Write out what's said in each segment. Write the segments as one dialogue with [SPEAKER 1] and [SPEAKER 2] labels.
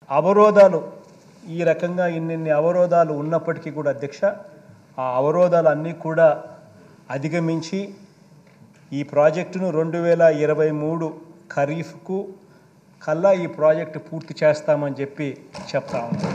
[SPEAKER 1] అవరోధాలు ఈ రకంగా ఇన్నిన్ని అవరోధాలు ఉన్నప్పటికీ కూడా అధ్యక్ష ఆ అవరోధాలు అన్నీ కూడా అధిగమించి ఈ ప్రాజెక్టును రెండు వేల ఇరవై మూడు ఖరీఫ్కు కల్లా ఈ ప్రాజెక్టు పూర్తి చేస్తామని చెప్పి చెప్తా ఉన్నాం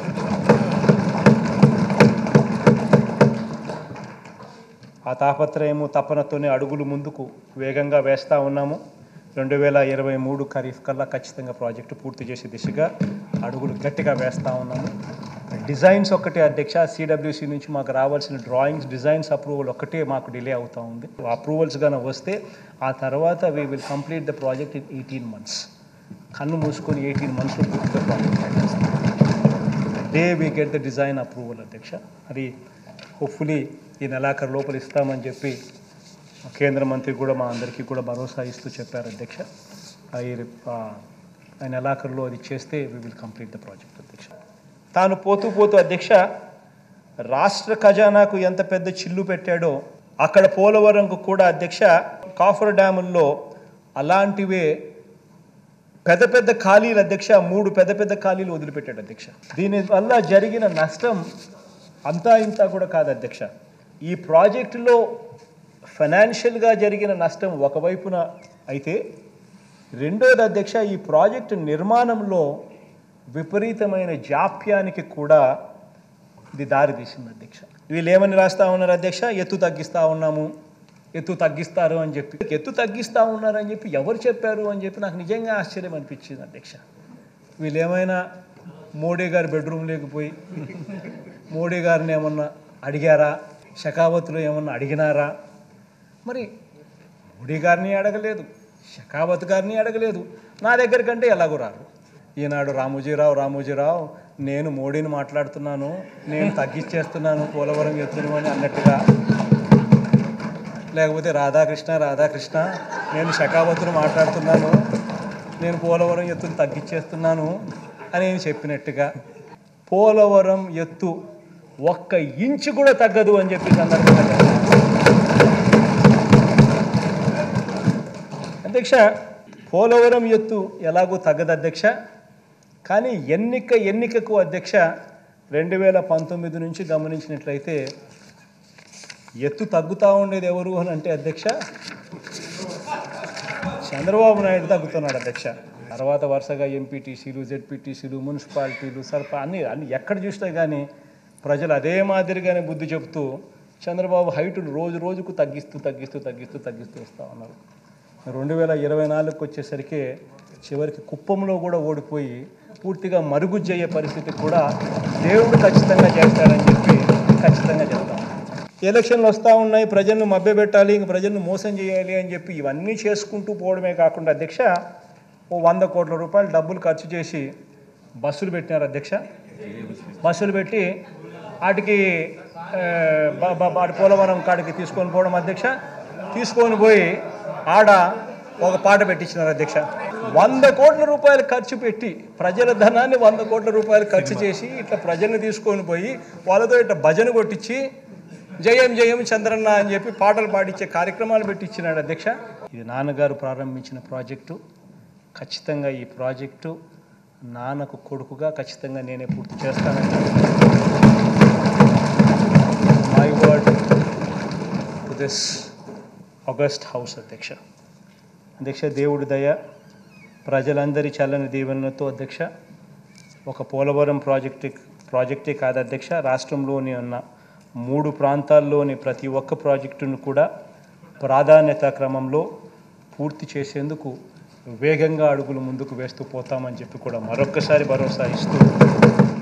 [SPEAKER 1] ఆ తాపత్రయము తపనతోనే అడుగులు ముందుకు వేగంగా వేస్తూ ఉన్నాము రెండు వేల ఇరవై మూడు ఖరీఫ్ కల్లా ఖచ్చితంగా ప్రాజెక్టు పూర్తి చేసే దిశగా అడుగులు గట్టిగా వేస్తూ ఉన్నాము డిజైన్స్ ఒక్కటే అధ్యక్ష సిడబ్ల్యూసి నుంచి మాకు రావాల్సిన డ్రాయింగ్స్ డిజైన్స్ అప్రూవల్ ఒక్కటే మాకు డిలే అవుతూ ఉంది అప్రూవల్స్ గాన వస్తే ఆ తర్వాత we will complete the project in eighteen months కన్ను మూసుకొని ఎయిటీన్ మంత్స్లో పూర్తిగా ప్రాజెక్ట్ చేస్తాం day we get the design approval అధ్యక్ష అది హోప్ఫుల్లీ ఈ నెలాఖరు లోపల ఇస్తామని చెప్పి కేంద్ర మంత్రి కూడా మా అందరికీ కూడా భరోసా ఇస్తూ చెప్పారు అధ్యక్ష ఆ ఈ ఆ, ఆ నెలాఖరులో అది చేస్తే we will complete the project అధ్యక్ష తాను పోతూ పోతూ అధ్యక్ష రాష్ట్ర ఖజానాకు ఎంత పెద్ద చిల్లు పెట్టాడో అక్కడ పోలవరంకు కూడా అధ్యక్ష కాఫర్ డ్యాముల్లో అలాంటివే పెద్ద పెద్ద ఖాళీలు అధ్యక్ష మూడు పెద్ద పెద్ద ఖాళీలు వదిలిపెట్టాడు అధ్యక్ష దీని వల్ల జరిగిన నష్టం అంతా ఇంతా కూడా కాదు అధ్యక్ష ఈ ప్రాజెక్టులో ఫైనాన్షియల్గా జరిగిన నష్టం ఒకవైపున అయితే రెండోది అధ్యక్ష ఈ ప్రాజెక్టు నిర్మాణంలో విపరీతమైన జాప్యానికి కూడా ఇది దారి తీసింది అధ్యక్ష వీళ్ళు ఏమని రాస్తా ఉన్నారు అధ్యక్ష ఎత్తు తగ్గిస్తా ఉన్నాము ఎత్తు తగ్గిస్తారు అని చెప్పి ఎత్తు తగ్గిస్తా ఉన్నారు అని చెప్పి ఎవరు చెప్పారు అని చెప్పి నాకు నిజంగా ఆశ్చర్యం అనిపించింది అధ్యక్ష వీళ్ళు ఏమైనా మోడీ గారి బెడ్రూమ్ లేకపోయి మోడీ గారిని ఏమన్నా అడిగారా షకావత్లో ఏమన్నా అడిగినారా మరి మోడీ గారిని అడగలేదు షకావత్ గారిని అడగలేదు నా దగ్గర కంటే ఎలాగో రారు ఈనాడు రామోజీరావు రామోజీరావు నేను మోడీని మాట్లాడుతున్నాను నేను తగ్గించేస్తున్నాను పోలవరం ఎత్తును అని అన్నట్టుగా లేకపోతే రాధాకృష్ణ రాధాకృష్ణ నేను షకావత్తును మాట్లాడుతున్నాను నేను పోలవరం ఎత్తును తగ్గించేస్తున్నాను అని నేను చెప్పినట్టుగా పోలవరం ఎత్తు ఒక్క ఇంచు కూడా తగ్గదు అని చెప్పి సందర్భంగా చెప్పాను. అధ్యక్ష పోలవరం ఎత్తు ఎలాగో తగ్గదు అధ్యక్ష కానీ ఎన్నిక ఎన్నికకు అధ్యక్ష రెండు వేల పంతొమ్మిది నుంచి గమనించినట్లయితే ఎత్తు తగ్గుతూ ఉండేది ఎవరు అని అంటే అధ్యక్ష చంద్రబాబు నాయుడు తగ్గుతున్నాడు అధ్యక్ష తర్వాత వరుసగా ఎంపీటీసీలు జెడ్పీటీసీలు మున్సిపాలిటీలు సర్ప అన్ని అన్ని ఎక్కడ చూసినా కానీ ప్రజలు అదే మాదిరిగానే బుద్ధి చెబుతూ చంద్రబాబు హైటును రోజు రోజుకు తగ్గిస్తూ తగ్గిస్తూ తగ్గిస్తూ తగ్గిస్తూ వస్తూ ఉన్నారు రెండు వేల ఇరవై నాలుగుకి వచ్చేసరికి చివరికి కుప్పంలో కూడా ఓడిపోయి పూర్తిగా మరుగుజ్జయ్యే పరిస్థితి కూడా దేవుడు ఖచ్చితంగా చేస్తాడని చెప్పి ఖచ్చితంగా చెప్తాం ఎలక్షన్లు వస్తూ ఉన్నాయి ప్రజలను మభ్యపెట్టాలి ఇంక ప్రజలను మోసం చేయాలి అని చెప్పి ఇవన్నీ చేసుకుంటూ పోవడమే కాకుండా అధ్యక్ష ఓ వంద కోట్ల రూపాయలు డబ్బులు ఖర్చు చేసి బస్సులు పెట్టినారు అధ్యక్ష బస్సులు పెట్టి వాటికి ఆ, బ- బ- వాటి పోలవరం కాడికి తీసుకొని పోవడం అధ్యక్ష తీసుకొని పోయి ఆడ ఒక పాట పెట్టించినారు అధ్యక్ష వంద కోట్ల రూపాయలు ఖర్చు పెట్టి ప్రజల ధనాన్ని వంద కోట్ల రూపాయలు ఖర్చు చేసి ఇట్లా ప్రజల్ని తీసుకొని పోయి వాళ్ళతో ఇట్లా భజన కొట్టించి జయం జయం చంద్రన్న అని చెప్పి పాటలు పాడించే కార్యక్రమాలు పెట్టించినాడు అధ్యక్ష ఇది నాన్నగారు ప్రారంభించిన ప్రాజెక్టు ఖచ్చితంగా ఈ ప్రాజెక్టు నాన్నకు కొడుకుగా ఖచ్చితంగా నేనే పూర్తి చేస్తానని my word to this august house అధ్యక్ష అధ్యక్ష దేవుడి దయ ప్రజలందరి చల్లని దీవెనలతో అధ్యక్ష ఒక పోలవరం ప్రాజెక్టు ప్రాజెక్టే కాదు అధ్యక్ష రాష్ట్రంలోని ఉన్న మూడు ప్రాంతాల్లోని ప్రతి ఒక్క ప్రాజెక్టును కూడా ప్రాధాన్యత క్రమంలో పూర్తి చేసేందుకు వేగంగా అడుగులు ముందుకు వేస్తూ పోతామని చెప్పి కూడా మరొక్కసారి భరోసా ఇస్తూ